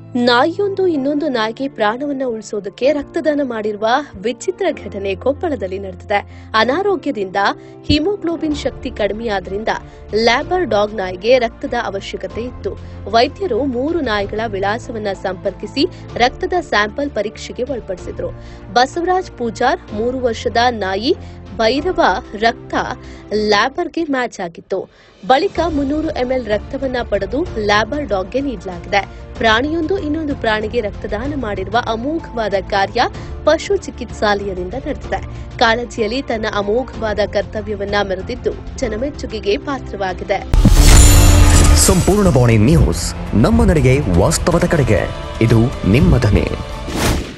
ನಾಯಿಯೊಂದು ಇನ್ನೊಂದು ನಾಯಿಗೆ ಪ್ರಾಣವನ್ನ ಉಳಿಸೋದಕ್ಕೆ ರಕ್ತದಾನ ಮಾಡಿರುವ ವಿಚಿತ್ರ ಘಟನೆ ಕೊಪ್ಪಳದಲ್ಲಿ ನಡೆದಿದೆ ಅನಾರೋಗ್ಯದಿಂದ ಹಿಮೋಗ್ಲೋಬಿನ್ ಶಕ್ತಿ ಕಡಿಮೆಯಾದ್ರಿಂದ ಲ್ಯಾಬರ್ ಡಾಗ್ ನಾಯಿಗೆ ರಕ್ತದ ಅವಶ್ಯಕತೆ ಇತ್ತು ವೈದ್ಯರು ಮೂರು ನಾಯಿಗಳ ವಿಳಾಸವನ್ನ ಸಂಪರ್ಕಿಸಿ ರಕ್ತದ ಸ್ಯಾಂಪಲ್ ಪರೀಕ್ಷೆಗೆ ಒಳಪಡಿಸಿದ್ರು ಬಸವರಾಜ್ ಪೂಜಾರ್ ಮೂರು ವರ್ಷದ ನಾಯಿ ಭೈರವ ರಕ್ತ ಲ್ಯಾಬರ್ಗೆ ಮ್ಯಾಚ್ ಆಗಿತ್ತು ಬಳಿಕ ಮುನ್ನೂರು ಎಂಎಲ್ ರಕ್ತವನ್ನ ಪಡೆದು ಲ್ಯಾಬರ್ ಡಾಗ್ಗೆ ನೀಡಲಾಗಿದೆ ಪ್ರಾಣಿಯೊಂದು ಇನ್ನೊಂದು ಪ್ರಾಣಿಗೆ ರಕ್ತದಾನ ಮಾಡಿರುವ ಅಮೋಘವಾದ ಕಾರ್ಯ ಪಶು ಚಿಕಿತ್ಸಾಲಯದಿಂದ ನಡೆದಿದೆ ಕಾಳಜಿಯಲ್ಲಿ ತನ್ನ ಅಮೋಘವಾದ ಕರ್ತವ್ಯವನ್ನ ಮೆರೆದಿದ್ದು ಜನಮೆಚ್ಚುಗೆಗೆ ಪಾತ್ರವಾಗಿದೆ ಸಂಪೂರ್ಣ ಬಾಣಿ ನ್ಯೂಸ್ ನಮ್ಮ ನಡೆಗೆ ವಾಸ್ತವದ ಕಡೆಗೆ ಇದು ನಿಮ್ಮ ಧ್ವನಿ